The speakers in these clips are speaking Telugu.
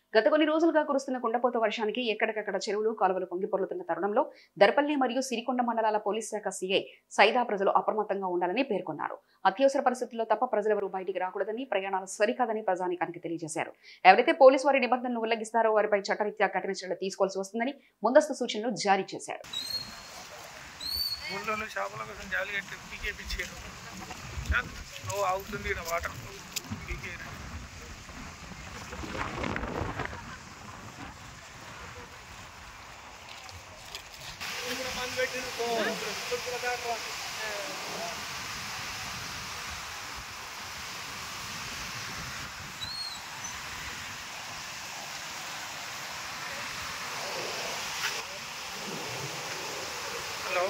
గత కొన్ని రోజులుగా కురుస్తున్న కుండపోత వర్షానికి ఎక్కడికక్కడ చెరువులు కాలువలు పొంగిపొర్లుతున్న తరుణంలో దర్పల్లి మరియు సిరికొండ మండలాల పోలీస్ శాఖ సీఐ సైదా ప్రజలు అప్రమత్తంగా ఉండాలని పేర్కొన్నారు అత్యవసర పరిస్థితుల్లో తప్ప ప్రజలెవరూ బయటికి రాకూడదని ప్రయాణాలు సరికాదని ప్రజానికానికి తెలియజేశారు ఎవరైతే పోలీసు వారి నిబంధనలు ఉల్లంఘిస్తారో వారిపై చట్టరీత్యా కఠిన చర్యలు తీసుకోవాల్సి వస్తుందని ముందస్తు సూచనలు జారీ చేశారు ఊళ్ళో చేపల కోసం జాలి కట్టి పీకేపించారు స్లో అవుతుంది ఇక్కడ వాటర్ పీకేరు హలో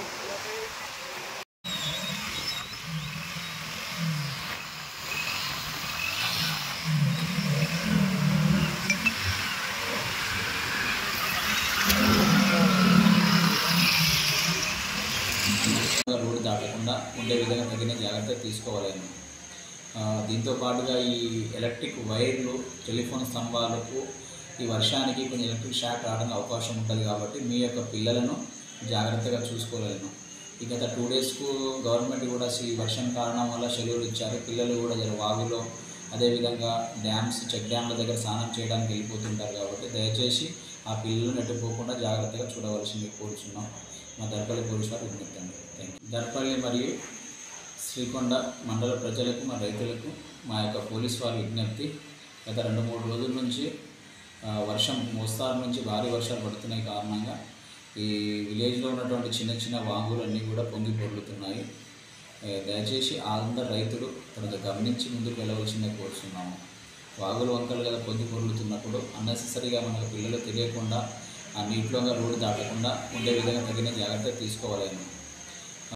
రోడ్డు దాటకుండా ఉండే విధంగా తగిన జాగ్రత్త తీసుకోవాలని ఆ, దీంతో పాటుగా ఈ ఎలక్ట్రిక్ వైర్లు టెలిఫోన్ స్తంభాలకు ఈ వర్షానికి కొంచెం ఎలక్ట్రిక్ షాక్ రావడానికి అవకాశం ఉంటుంది కాబట్టి మీ యొక్క పిల్లలను జాగ్రత్తగా చూసుకోలేను ఈ గత టూ డేస్కు గవర్నమెంట్ కూడా ఈ వర్షం కారణం వల్ల సెలవులు ఇచ్చారు పిల్లలు కూడా జర వాగులో అదేవిధంగా డ్యామ్స్ చెక్ డ్యామ్ల దగ్గర స్నానం చేయడానికి వెళ్ళిపోతుంటారు కాబట్టి దయచేసి ఆ పిల్లలు నెట్టుకోకుండా జాగ్రత్తగా చూడవలసింది కోరుచున్నాం మా దర్పల్లి పోలీసు వారు విజ్ఞప్తండి థ్యాంక్ యూ దర్పల్లి మరియు శ్రీకొండ మండల ప్రజలకు మా రైతులకు మా యొక్క పోలీస్ వారి విజ్ఞప్తి గత రెండు మూడు రోజుల నుంచి ఆ, వర్షం మోస్తారు నుంచి భారీ వర్షాలు పడుతున్నాయి కారణంగా ఈ విలేజ్లో ఉన్నటువంటి చిన్న చిన్న వాగులు అన్నీ కూడా పొంగి పొర్లుతున్నాయి ఏ, దయచేసి అందరు రైతులు తనకు గమనించి ముందుకు వెళ్ళవలసిందే కోరుతున్నాము వాగులు వంకలు కదా పొంగి పొర్లుతున్నప్పుడు అన్నెసెసరీగా మనకు పిల్లలు తెలియకుండా ఆ నీటిలోగా రోడ్డు దాటకుండా ఉండే విధంగా తగిన జాగ్రత్త తీసుకోవాలని